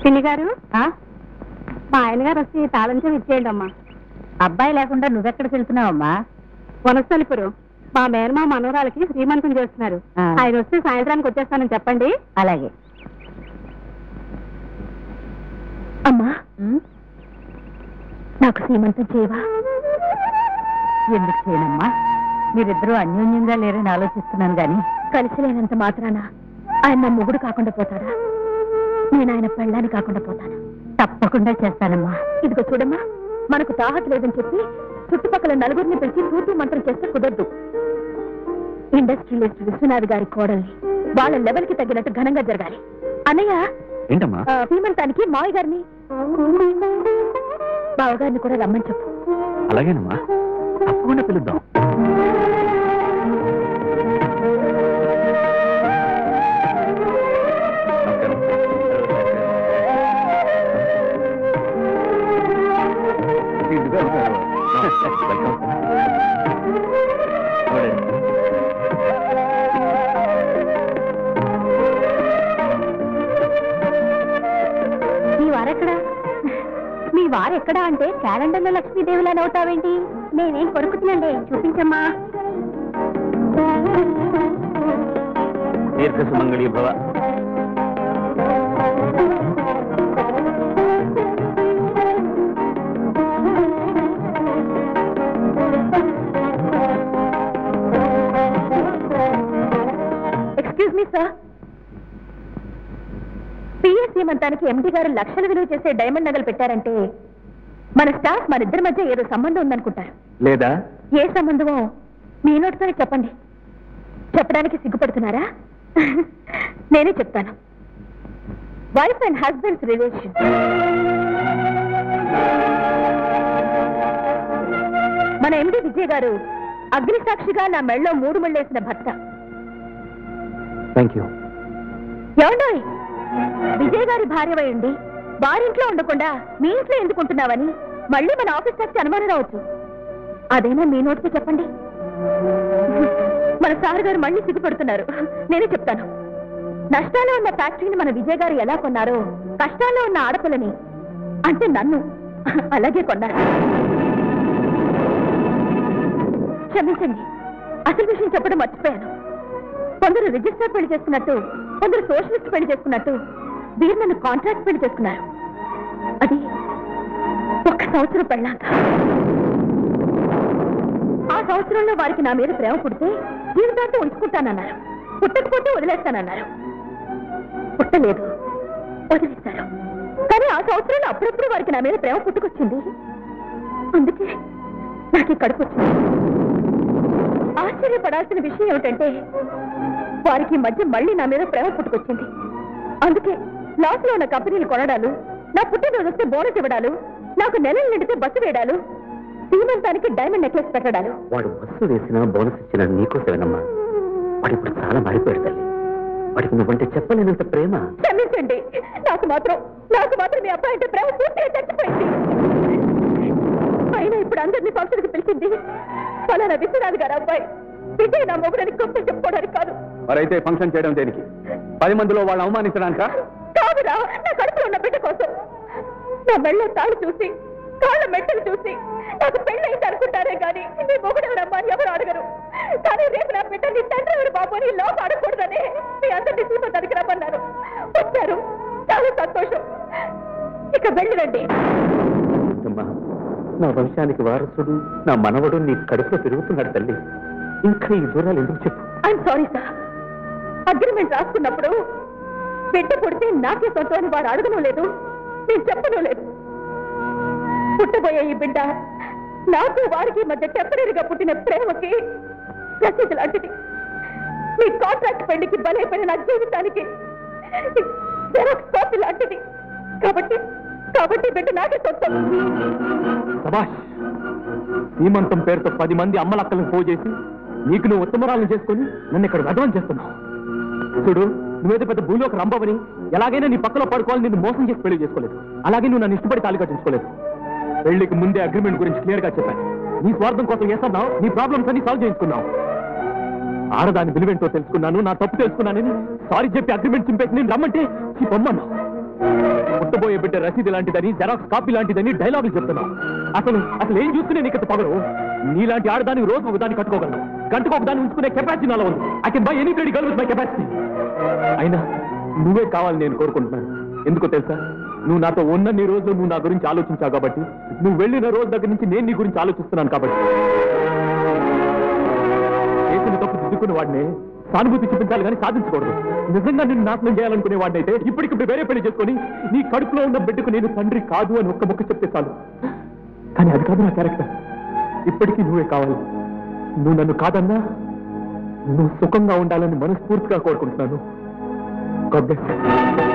పిన్ని గారు మా ఆయన గారు వచ్చి తాళం చెవి ఇచ్చేయండి అమ్మా అబ్బాయి లేకుండా నువ్వెక్కడికి వెళ్తున్నావమ్మా వనస్థలిపురం మా మేనమా మనవరాలకి శ్రీమంతం చేస్తున్నారు ఆ. ఆయన వస్తే సాయంత్రానికి వచ్చేస్తానని చెప్పండి అలాగే అమ్మా నాకు శ్రీమంతం చేయవా ఎందుకు చేయనమ్మా మీరిద్దరూ అన్యోన్యంగా లేరని ఆలోచిస్తున్నాను గాని కలిసి లేనంత మాత్రాన ఆయన నా మొగుడు కాకుండా పోతాడా నేను ఆయన పెళ్ళాన్ని కాకుండా పోతాను తప్పకుండా చేస్తానమ్మా ఇదిగో చూడమ్మా మనకు తాహత లేదని చెప్పి చుట్టుపక్కల నలుగురిని పిలిచి తూతూ మంత్రం చేస్తే కుదరదు ఇండస్ట్రియలిస్ట్ విశ్వనాథ్ గారి కోడల్ని వాళ్ళ లెవెల్ కి తగ్గినట్టు ఘనంగా జరగాలి అన్నయ్య ఏంటమ్మా ఆ, శ్రీమంతానికి మావి గారిని బావగారిని కూడా రమ్మని చెప్పు అలాగేనమ్మా తప్పకుండా పిలుద్దాం మీ వారెక్కడా మీ వారెక్కడా అంటే క్యాలెండర్లో లక్ష్మీదేవిలా నవ్వుతావేంటి నేనేం కొరుకుతున్నాండి చూపించమ్మా దీర్ఘ సుమంగళి భవ ఎక్స్క్యూజ్ మీ సార్ పిఎస్ సీమంతానికి ఎండి గారు లక్షల విలువ చేసే డైమండ్ నగలు పెట్టారంటే మన స్టాఫ్ మన ఇద్దరి మధ్య ఏదో సంబంధం ఉందనుకుంటారు లేదా ఏ సంబంధమో మీ నోటితోనే చెప్పండి చెప్పడానికి సిగ్గుపడుతున్నారా నేనే చెప్తాను వైఫ్ అండ్ హస్బెండ్స్ రిలేషన్ మన ఎండి విజయ్ గారు అగ్ని సాక్షిగా నా మెళ్ళలో మూడు ముళ్ళేసిన భర్త థ్యాంక్ యూ ఏమండోయ్ విజయ్ గారి భార్య ఉండి వారింట్లో ఉండకుండా మీ ఇంట్లో ఎందుకుంటున్నావని మళ్ళీ మన ఆఫీస్ వచ్చి అనుమానం రావచ్చు అదైనా మీ నోటితో చెప్పండి మన సార్ గారు మళ్ళీ సిగ్గుపడుతున్నారు నేనే చెప్తాను నష్టాల్లో ఉన్న ఫ్యాక్టరీని మన విజయ్ గారు ఎలా కొన్నారో కష్టాల్లో ఉన్న ఆడపిల్లని అంటే నన్ను అలాగే కొన్నారు క్షమించండి అసలు విషయం చెప్పడం మర్చిపోయాను కొందరు రిజిస్టర్ పెళ్లి చేసుకున్నట్టు కొందరు సోషలిస్ట్ పెళ్లి చేసుకున్నట్టు వీరు నన్ను కాంట్రాక్ట్ పెళ్లి చేసుకున్నారు అది ఒక్క సంవత్సరం పెళ్ళాక ఆ సంవత్సరంలో వారికి నా మీద ప్రేమ పుడితే జీవితాంతం ఉంచుకుంటానన్నారు పుట్టకపోతే వదిలేస్తానన్నారు పుట్టలేదు వదిలేస్తారు కానీ ఆ సంవత్సరంలో అప్పుడప్పుడు వారికి నా మీద ప్రేమ పుట్టుకొచ్చింది అందుకే నాకు ఈ కడుపు వచ్చింది ఆశ్చర్యపడాల్సిన విషయం ఏమిటంటే వారికి ఈ మధ్య మళ్ళీ నా మీద ప్రేమ పుట్టుకొచ్చింది అందుకే లాస్ లో ఉన్న కంపెనీలు కొనడాలు నా పుట్టినరోజు వస్తే బోనస్ ఇవ్వడాలు నాకు నెలలు నిండితే బస్సు వేయడాలు సీమంతానికి డైమండ్ నెక్లెస్ పెట్టడాలు వాడు బస్సు వేసినా బోనస్ ఇచ్చిన నీకోసమేనమ్మా వాడు ఇప్పుడు చాలా మారిపోయాడు తల్లి వాడికి నువ్వంటే చెప్పలేనంత ప్రేమ క్షమించండి నాకు మాత్రం నాకు మాత్రం మీ అబ్బాయి అంటే ప్రేమ పూర్తిగా చచ్చిపోయింది అయినా ఇప్పుడు అందరినీ ఫంక్షన్కి పిలిచింది ఫలానా విశ్వనాథ్ గారు అబ్బాయి విజయ్ నా మొగుడని గొప్ప చెప్పుకోవడానికి కాదు మరైతే ఫంక్షన్ చేయడం దేనికి పది మందిలో వాళ్ళు అవమానించడానికా కాదురా నా కడుపులో ఉన్న బిడ్డ కోసం నా మెళ్ళో తాళి చూసి కాళ్ళ మెట్టలు చూసి నాకు పెళ్ళైంది అనుకుంటారే కానీ నీ మొగుడెవరమ్మా అని ఎవరు అడగరు కానీ రేపు నా బిడ్డ నీ తండ్రి ఎవరు బాబు అని లోపు అడగకూడదని మీ అందరినీ శ్రీమంతానికి రమ్మన్నారు వచ్చారు చాలా సంతోషం ఇక వెళ్ళిరండి అమ్మా నా వంశానికి వారసుడు నా మనవడు నీ కడుపులో పెరుగుతున్నాడు తల్లి ఇంకా ఈ దూరాలు ఎందుకు చెప్పు ఐఎమ్ సారీ సార్ అగ్రిమెంట్ రాసుకున్నప్పుడు బిడ్డ పుడితే నాకే సొంతం అని వారు అడగను లేదు నేను చెప్పను లేదు పుట్టబోయే ఈ బిడ్డ నాకు వారికి మధ్య టెంపరీగా పుట్టిన ప్రేమకి రసీదు లాంటిది మీ కాంట్రాక్ట్ పెళ్లికి బలైపోయిన నా జీవితానికి జెరాక్స్ కాపీ లాంటిది కాబట్టి కాబట్టి బిడ్డ నాకే సొంతం సభాష్ సీమంతం పేరుతో పది మంది అమ్మలక్కలను ఫోన్ చేసి నీకు నువ్వు ఉత్తమరాలను చేసుకొని నన్ను ఇక్కడ వదవం చేస్తున్నావు చూడు నువ్వేదో పెద్ద భూలోకి రంపవని ఎలాగైనా నీ పక్కలో పడుకోవాలని నిన్ను మోసం చేసి పెళ్లి చేసుకోలేదు అలాగే నువ్వు నన్ను ఇష్టపడి తాళి కట్టించుకోలేదు పెళ్లికి ముందే అగ్రిమెంట్ గురించి క్లియర్ గా చెప్పాను నీ స్వార్థం కోసం చేస్తున్నావు నీ ప్రాబ్లమ్స్ అన్ని సాల్వ్ చేయించుకున్నావు ఆడదాని విలువేంటో తెలుసుకున్నాను నా తప్పు తెలుసుకున్నానని సారీ చెప్పి అగ్రిమెంట్ చింపేసి నేను రమ్మంటే ఈ పొమ్మన్నావు పుట్టబోయే బిడ్డ రసీదు లాంటిదని జెరాక్స్ కాపీ లాంటిదని డైలాగులు చెప్తున్నావు అసలు అసలు ఏం చూసుకునే నీకు ఇంత పగలు నీలాంటి ఆడదానికి రోజు ఒక దాన్ని కట్టుకోగలను గంటకు ఒక దాన్ని ఉంచుకునే కెపాసిటీ నాలో ఉంది I can buy any bloody girl with my capacity అయినా నువ్వే కావాలని నేను కోరుకుంటున్నాను ఎందుకో తెలుసా నువ్వు నాతో ఉన్నన్ని రోజులు నువ్వు నా గురించి ఆలోచించావు కాబట్టి నువ్వు వెళ్ళిన రోజు దగ్గర నుంచి నేను నీ గురించి ఆలోచిస్తున్నాను కాబట్టి చేసిన తప్పు దిద్దుకునే వాడిని సానుభూతి చూపించాలి కానీ సాధించకూడదు నిజంగా నిన్ను నాశనం చేయాలనుకునే వాడినైతే ఇప్పటికిప్పుడు వేరే పెళ్లి చేసుకొని నీ కడుపులో ఉన్న బిడ్డకు నేను తండ్రి కాదు అని ఒక్క ముక్క చెప్తే చాలు కానీ అది కాదు నా క్యారెక్టర్ ఇప్పటికీ నువ్వే కావాలి నువ్వు నన్ను కాదన్నా నువ్వు సుఖంగా ఉండాలని మనస్ఫూర్తిగా కోరుకుంటున్నాను God bless you.